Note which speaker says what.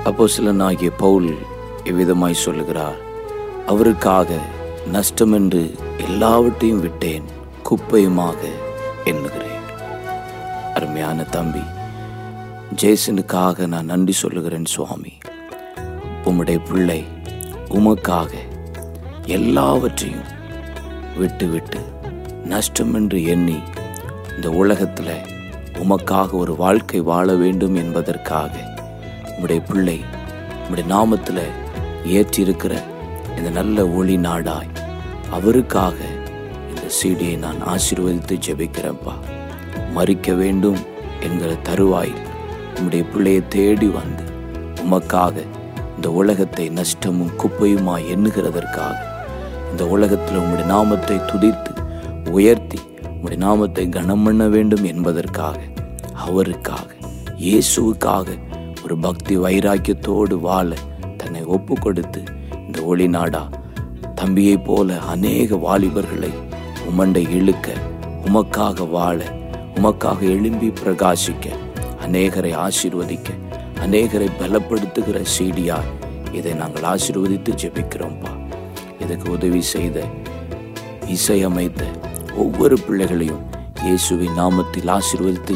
Speaker 1: அப்போ சிலனாகிய பவுல் இவ்விதமாய் சொல்லுகிறார் அவருக்காக நஷ்டம் என்று எல்லாவற்றையும் விட்டேன் குப்பையுமாக எண்ணுகிறேன் அருமையான தம்பி ஜேசனுக்காக நான் நன்றி சொல்லுகிறேன் சுவாமி உம்முடைய பிள்ளை உமக்காக எல்லாவற்றையும் விட்டு விட்டு நஷ்டம் என்று எண்ணி இந்த உலகத்தில் உமக்காக ஒரு வாழ்க்கை வாழ வேண்டும் என்பதற்காக உம்முடைய பிள்ளை உம்முடைய நாமத்தில் ஏற்றிருக்கிற இந்த நல்ல ஒளி நாடாய் அவருக்காக இந்த சீடியை நான் ஆசீர்வதித்து ஜெபிக்கிறேன்ப்பா மறிக்க வேண்டும் என்கிற தருவாய் உம்முடைய பிள்ளையை தேடி வந்து உமக்காக இந்த உலகத்தை நஷ்டமும் குப்பையுமாய் எண்ணுகிறதற்காக இந்த உலகத்தில் உம்முடைய நாமத்தை துதித்து உயர்த்தி உம்முடைய நாமத்தை கனம் பண்ண வேண்டும் என்பதற்காக அவருக்காக இயேசுவுக்காக ஒரு பக்தி வைராக்கியத்தோடு வாழ தன்னை ஒப்பு கொடுத்து இந்த ஒளி நாடா தம்பியைப் போல அநேக வாலிபர்களை உமண்டை இழுக்க உமக்காக வாழ உமக்காக எழும்பி பிரகாசிக்க அநேகரை ஆசீர்வதிக்க அநேகரை பலப்படுத்துகிற சீடியாய் இதை நாங்கள் ஆசீர்வதித்து ஜெபிக்கிறோம்ப்பா இதுக்கு உதவி செய்த இசையமைத்த ஒவ்வொரு பிள்ளைகளையும் இயேசுவின் நாமத்தில் ஆசீர்வதித்து